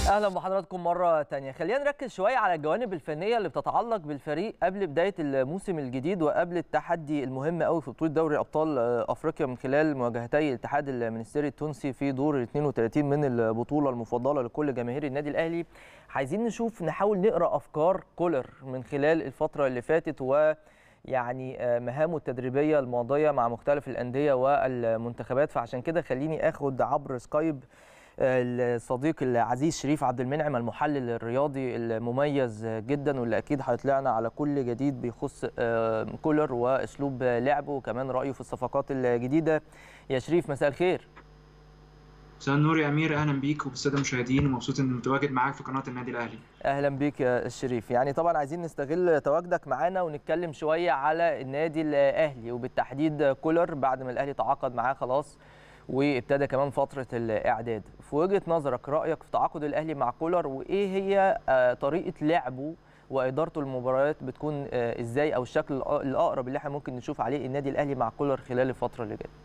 اهلا بحضراتكم مره تانية خلينا نركز شويه على الجوانب الفنيه اللي بتتعلق بالفريق قبل بدايه الموسم الجديد وقبل التحدي المهم قوي في بطوله دوري ابطال افريقيا من خلال مواجهتي الاتحاد المنستيري التونسي في دور ال 32 من البطوله المفضله لكل جماهير النادي الاهلي عايزين نشوف نحاول نقرا افكار كولر من خلال الفتره اللي فاتت و يعني مهامه التدريبيه الماضيه مع مختلف الانديه والمنتخبات فعشان كده خليني اخد عبر سكايب الصديق العزيز شريف عبد المنعم المحلل الرياضي المميز جدا واللي اكيد هيطلعنا على كل جديد بيخص كولر واسلوب لعبه وكمان رايه في الصفقات الجديده يا شريف مساء الخير مساء النور يا امير اهلا بيك وبالساده المشاهدين ومبسوط اني متواجد معاك في قناه النادي الاهلي اهلا بيك يا شريف يعني طبعا عايزين نستغل تواجدك معانا ونتكلم شويه على النادي الاهلي وبالتحديد كولر بعد ما الاهلي تعاقد معاه خلاص وابتدى كمان فتره الاعداد في وجهه نظرك رايك في تعاقد الاهلي مع كولر وايه هي طريقه لعبه وادارته المباريات بتكون ازاي او الشكل الاقرب اللي احنا ممكن نشوف عليه النادي الاهلي مع كولر خلال الفتره اللي جايه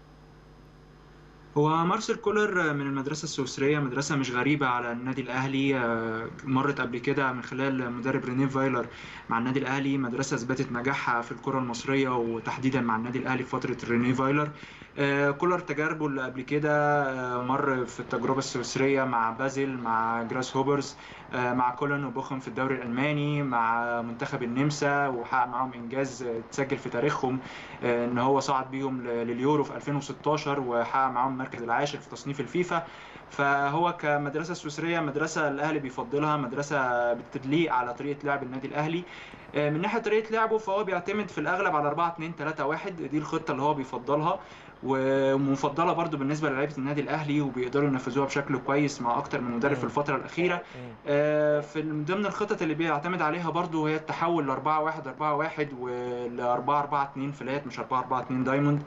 هو مارسيل كولر من المدرسة السويسرية مدرسة مش غريبة على النادي الأهلي مرت قبل كده من خلال مدرب رينيه فايلر مع النادي الأهلي مدرسة أثبتت نجاحها في الكرة المصرية وتحديدا مع النادي الأهلي في فترة رينيه فايلر كولر تجاربه اللي قبل كده مر في التجربة السويسرية مع بازل مع جراس هوبرز مع كولن وبوخم في الدوري الألماني مع منتخب النمسا وحقق معاهم إنجاز تسجل في تاريخهم إن هو صعد بيهم لليورو في 2016 وحقق معاهم المركز العاشر في تصنيف الفيفا فهو كمدرسة سويسرية مدرسة الأهلي بيفضلها مدرسة بتدليق على طريقة لعب النادي الأهلي من ناحية طريقة لعبه فهو بيعتمد في الأغلب على 4 2 3 1 دي الخطة اللي هو بيفضلها ومفضله برضو بالنسبه للعيبه النادي الاهلي وبيقدروا ينفذوها بشكل كويس مع اكتر من مدرب في الفتره الاخيره في ضمن الخطط اللي بيعتمد عليها برضو هي التحول ل 4 1 4 1 ول 4 4 2 فلات مش 4 4 2 دايموند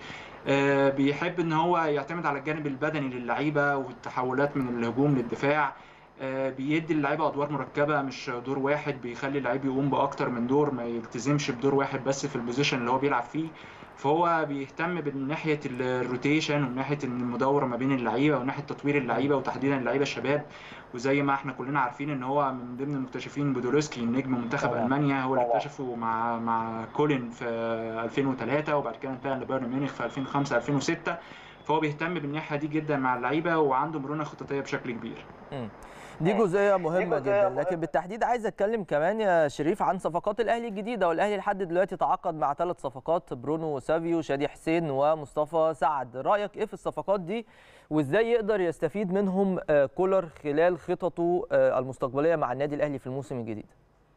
بيحب ان هو يعتمد على الجانب البدني للعيبه والتحولات من الهجوم للدفاع بيدي اللعيبه ادوار مركبه مش دور واحد بيخلي اللعيب يقوم باكتر من دور ما يلتزمش بدور واحد بس في البوزيشن اللي هو بيلعب فيه فهو بيهتم من ناحيه الروتيشن ومن ناحيه المداوره ما بين اللعيبه وناحيه تطوير اللعيبه وتحديدا اللعيبه الشباب وزي ما احنا كلنا عارفين ان هو من ضمن المكتشفين بودولسكي نجم منتخب طبعا. المانيا هو اللي اكتشفه مع مع كولين في 2003 وبعد كده انتقل لبايرن ميونخ في 2005 2006 فهو بيهتم بالناحيه دي جدا مع اللعيبه وعنده مرونه خططيه بشكل كبير. م. دي جزئيه مهمه جدا لكن بالتحديد عايز اتكلم كمان يا شريف عن صفقات الاهلي الجديده والاهلي لحد دلوقتي تعاقد مع ثلاث صفقات برونو سافيو شادي حسين ومصطفى سعد رايك ايه في الصفقات دي وازاي يقدر يستفيد منهم كولر خلال خططه المستقبليه مع النادي الاهلي في الموسم الجديد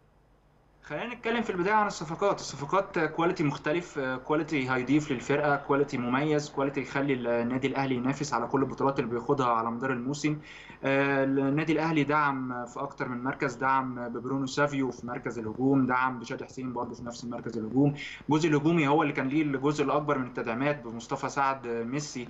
خلينا نتكلم في البدايه عن الصفقات الصفقات كواليتي مختلف كواليتي هيضيف للفرقه كواليتي مميز كواليتي يخلي النادي الاهلي ينافس على كل البطولات اللي بياخدها على مدار الموسم النادي الاهلي دعم في اكتر من مركز دعم ببرونو سافيو في مركز الهجوم دعم بشادي حسين برضه في نفس مركز الهجوم الجزء الهجومي هو اللي كان ليه الجزء الاكبر من التدعيمات بمصطفى سعد ميسي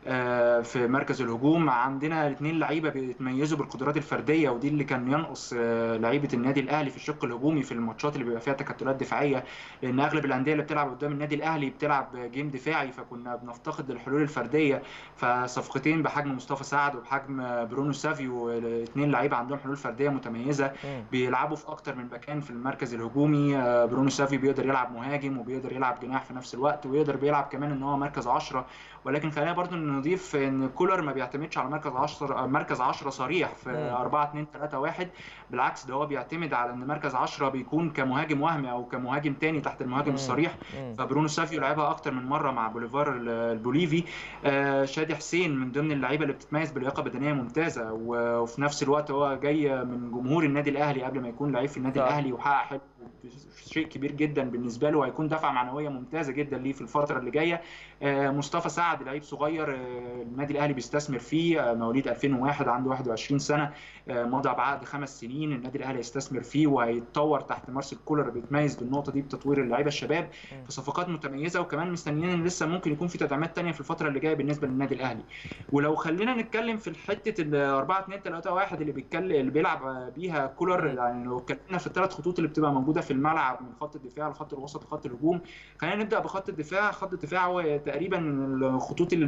في مركز الهجوم عندنا اثنين لعيبه بيتميزوا بالقدرات الفرديه ودي اللي كان ينقص لعيبه النادي الاهلي في الشق الهجومي في الماتشات اللي بيبقى فيها تكتلات دفاعيه لان اغلب الانديه اللي بتلعب قدام النادي الاهلي بتلعب جيم دفاعي فكنا بنفتقد الحلول الفرديه فصفقتين بحجم مصطفى سعد وبحجم برونو سافيو اثنين لعيبه عندهم حلول فرديه متميزه بيلعبوا في اكتر من مكان في المركز الهجومي برونو سافيو بيقدر يلعب مهاجم وبيقدر يلعب جناح في نفس الوقت ويقدر بيلعب كمان ان هو مركز 10 ولكن خلينا برضو نضيف ان كولر ما بيعتمدش على مركز 10 مركز 10 صريح في 4 2 3 1 بالعكس ده هو بيعتمد على ان مركز 10 بيكون كمهاجم وهمي او كمهاجم تاني تحت المهاجم الصريح فبرونو سافيو لعبها اكتر من مره مع بوليفار البوليفي آه شادي حسين من ضمن اللعيبه اللي بتتميز بلياقه بدنيه ممتازه وفي نفس الوقت هو جاي من جمهور النادي الاهلي قبل ما يكون لعيب في النادي الاهلي وحقق حلو شيء كبير جدا بالنسبه له وهيكون دفعه معنويه ممتازه جدا ليه في الفتره اللي جايه آه مصطفى سعد لعيب صغير آه النادي الاهلي بيستثمر فيه مواليد 2001 عنده 21 سنه مضى بعقد خمس سنين النادي الاهلي هيستثمر فيه وهيتطور تحت مارسيل كولر بيتميز بالنقطه دي بتطوير اللعيبه الشباب فصفقات متميزه وكمان مستنيين لسه ممكن يكون في تدعيمات ثانيه في الفتره اللي جايه بالنسبه للنادي الاهلي ولو خلينا نتكلم في حته ال 4 2 3 1 اللي بيتكلم اللي بيلعب بيها كولر يعني لو اتكلمنا في الثلاث خطوط اللي بتبقى موجوده في الملعب من خط الدفاع لخط الوسط لخط الهجوم خلينا نبدا بخط الدفاع خط الدفاع هو تقريبا الخطوط اللي النادي الاهلي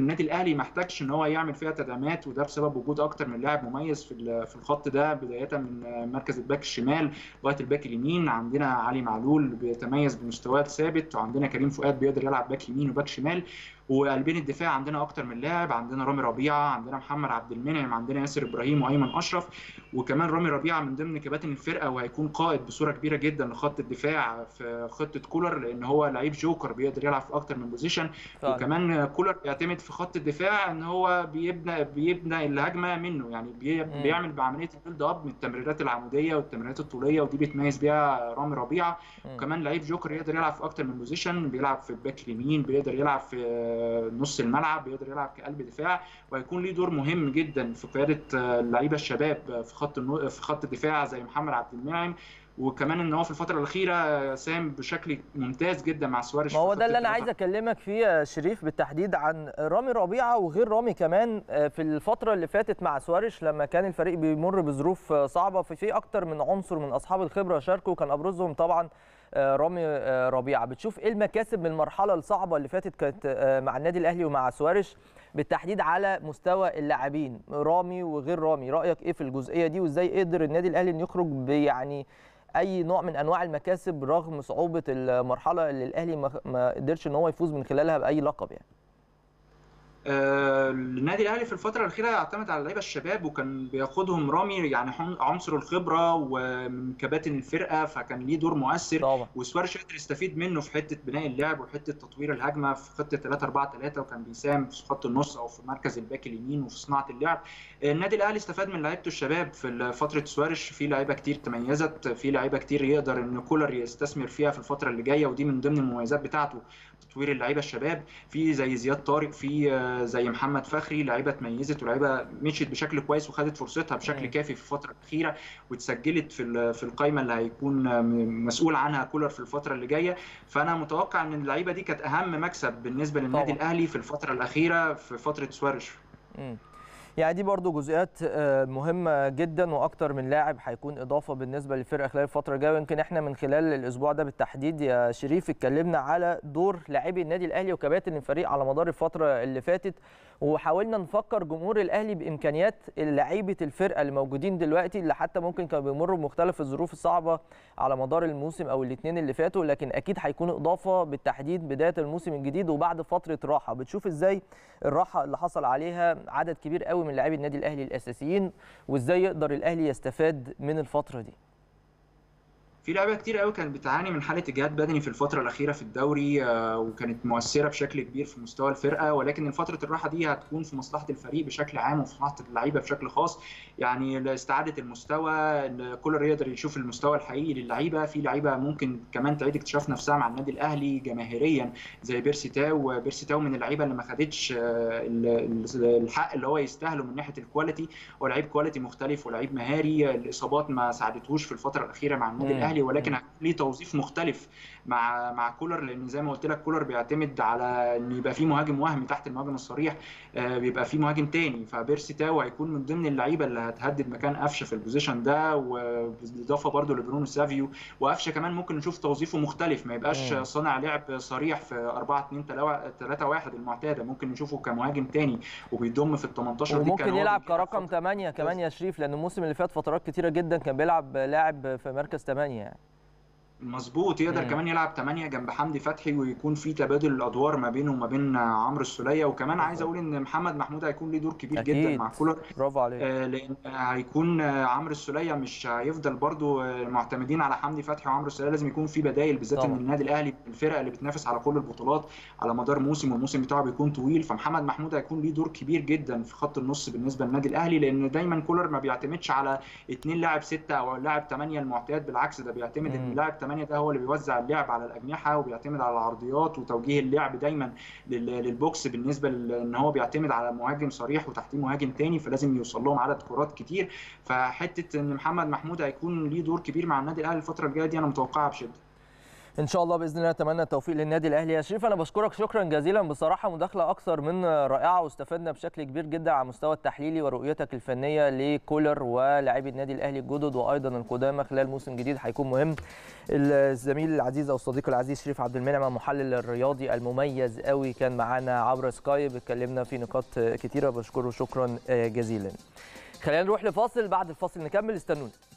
الاهلي ما احتاجش ان هو يعمل فيها تدعيمات وده بسبب وجود اكتر من لاعب مميز في في الخط ده بدايه من مركز الباك الشمال لغايه الباك اليمين عندنا علي معلول بيتميز بمستويات ثابت وعندنا كريم فؤاد بيقدر يلعب باك يمين وباك شمال وقلبين الدفاع عندنا اكتر من لاعب عندنا رامي ربيعه عندنا محمد عبد المنعم عندنا ياسر ابراهيم وايمن اشرف وكمان رامي ربيعه من ضمن كباتن الفرقه وهيكون قائد بصوره كبيره جدا لخط الدفاع في خطه كولر لان هو لعيب جوكر بيقدر يلعب في اكتر من بوزيشن وكمان كولر بيعتمد في خط الدفاع ان هو بيبنى بيبنى الهجمه منه يعني بي بيعمل بعمليه البيلد اب من التمريرات العموديه والتمريرات الطوليه ودي بيتميز بيها رامي ربيعه وكمان لعيب جوكر يقدر يلعب في اكتر من بوزيشن بيلعب في الباك اليمين بيقدر يلعب في نص الملعب بيقدر يلعب كقلب دفاع وهيكون ليه دور مهم جدا في قياده اللعيبه الشباب في خط في خط الدفاع زي محمد عبد المنعم وكمان ان هو في الفتره الاخيره ساهم بشكل ممتاز جدا مع سواريش ما هو ده اللي انا عايز اكلمك فيه يا شريف بالتحديد عن رامي ربيعه وغير رامي كمان في الفتره اللي فاتت مع سواريش لما كان الفريق بيمر بظروف صعبه في في اكتر من عنصر من اصحاب الخبره شاركوا كان ابرزهم طبعا رامي ربيعه بتشوف ايه المكاسب من المرحله الصعبه اللي فاتت كانت مع النادي الاهلي ومع سواريش بالتحديد على مستوى اللاعبين رامي وغير رامي رايك ايه في الجزئيه دي وازاي قدر النادي الاهلي انه يخرج بيعني اي نوع من انواع المكاسب رغم صعوبه المرحله اللي الاهلي ما قدرش ان هو يفوز من خلالها باي لقب يعني آه النادي الاهلي في الفتره الاخيره يعتمد على لعيبه الشباب وكان بياخدهم رامي يعني عنصر الخبره ومن كباتن الفرقه فكان ليه دور مؤثر طبعا وسوارش قدر يستفيد منه في حته بناء اللعب وحته تطوير الهجمه في خطه 3 4 3 وكان بيساهم في خط النص او في مركز الباك اليمين وفي صناعه اللعب النادي الاهلي استفاد من لعيبته الشباب في فتره سوارش في لعيبه كتير تميزت في لعيبه كتير يقدر ان كولر يستثمر فيها في الفتره اللي جايه ودي من ضمن المميزات بتاعته تطوير اللعيبه الشباب في زي زياد طارق في زي محمد فخري لعيبه اتميزت ولعيبه مشيت بشكل كويس وخدت فرصتها بشكل كافي في الفتره الاخيره واتسجلت في في القائمه اللي هيكون مسؤول عنها كولر في الفتره اللي جايه فانا متوقع ان اللعيبه دي كانت اهم مكسب بالنسبه للنادي طبعا. الاهلي في الفتره الاخيره في فتره سوارش يعني دي برضو جزئيات مهمة جدا وأكتر من لاعب هيكون إضافة بالنسبة للفرقة خلال الفترة الجاية ويمكن إحنا من خلال الأسبوع ده بالتحديد يا شريف اتكلمنا على دور لاعبي النادي الأهلي وكباتن الفريق على مدار الفترة اللي فاتت وحاولنا نفكر جمهور الأهلي بإمكانيات لعيبة الفرقة اللي موجودين دلوقتي اللي حتى ممكن كانوا بيمروا بمختلف الظروف الصعبة على مدار الموسم أو الاثنين اللي فاتوا لكن أكيد هيكونوا إضافة بالتحديد بداية الموسم الجديد وبعد فترة راحة بتشوف إزاي الراحة اللي حصل عليها عدد كبير قوي من لاعبي النادي الاهلي الاساسيين وازاي يقدر الاهلي يستفاد من الفتره دي في لعيبه كتير قوي كانت بتعاني من حاله اجهاد بدني في الفتره الاخيره في الدوري وكانت مؤثره بشكل كبير في مستوى الفرقه ولكن فتره الراحه دي هتكون في مصلحه الفريق بشكل عام وفي مصلحه اللعيبه بشكل خاص يعني لاستعاده المستوى كولر يقدر يشوف المستوى الحقيقي للعيبه في لعيبه ممكن كمان تعيد اكتشاف نفسها مع النادي الاهلي جماهيريا زي بيرسي تاو بيرسي تاو من اللعيبه اللي ما خدتش الحق اللي هو يستاهله من ناحيه الكواليتي هو لعيب كواليتي مختلف ولعيب مهاري الاصابات ما ساعدتهوش في الفتره الاخيره مع النادي الاهلي ولكن ليه توظيف مختلف مع مع كولر لان زي ما قلت لك كولر بيعتمد على ان يبقى في مهاجم وهمي تحت المهاجم الصريح بيبقى في مهاجم تاني فبيرسي تاو هيكون من ضمن اللعيبه اللي هتهدد مكان قفشه في البوزيشن ده وبالاضافه برده لبرونو سافيو وقفشه كمان ممكن نشوف توظيفه مختلف ما يبقاش صانع لعب صريح في 4 2 3 1 المعتاده ممكن نشوفه كمهاجم تاني وبيضم في ال 18 دي وممكن يلعب كرقم 8 كمان يا شريف لان الموسم اللي فات فترات كتيره جدا كان بيلعب لاعب في مركز 8 يعني مظبوط يقدر مم. كمان يلعب 8 جنب حمدي فتحي ويكون في تبادل الادوار ما بينه وما بين عمرو السوليه وكمان عايز اقول ان محمد محمود هيكون ليه دور كبير أكيد. جدا مع كولر برافو عليك آه لان هيكون عمرو السوليه مش هيفضل برضو معتمدين على حمدي فتحي وعمرو السوليه لازم يكون في بدايل بالذات ان النادي الاهلي الفرقه اللي بتنافس على كل البطولات على مدار موسم والموسم بتاعه بيكون طويل فمحمد محمود هيكون ليه دور كبير جدا في خط النص بالنسبه للنادي الاهلي لان دايما كولر ما بيعتمدش على اثنين لاعب سته او لاعب 8 المعتاد بالعكس ده بيعتمد ان لاعب 8 ده هو اللي بيوزع اللعب على الاجنحه وبيعتمد على العرضيات وتوجيه اللعب دايما للبوكس بالنسبه ان هو بيعتمد على مهاجم صريح وتحتيه مهاجم تاني فلازم يوصل لهم عدد كرات كتير فحته ان محمد محمود هيكون ليه دور كبير مع النادي الاهلي الفتره الجايه دي انا متوقعها بشده ان شاء الله باذن الله نتمنى التوفيق للنادي الاهلي يا شريف انا بشكرك شكرا جزيلا بصراحه مداخله اكثر من رائعه واستفدنا بشكل كبير جدا على المستوى التحليلي ورؤيتك الفنيه لكولر ولاعبي النادي الاهلي الجدد وايضا القدامى خلال موسم جديد هيكون مهم الزميل العزيز او الصديق العزيز شريف عبد المنعم المحلل الرياضي المميز قوي كان معانا عبر سكايب اتكلمنا في نقاط كتيره بشكره شكرا جزيلا خلينا نروح لفاصل بعد الفاصل نكمل استنونا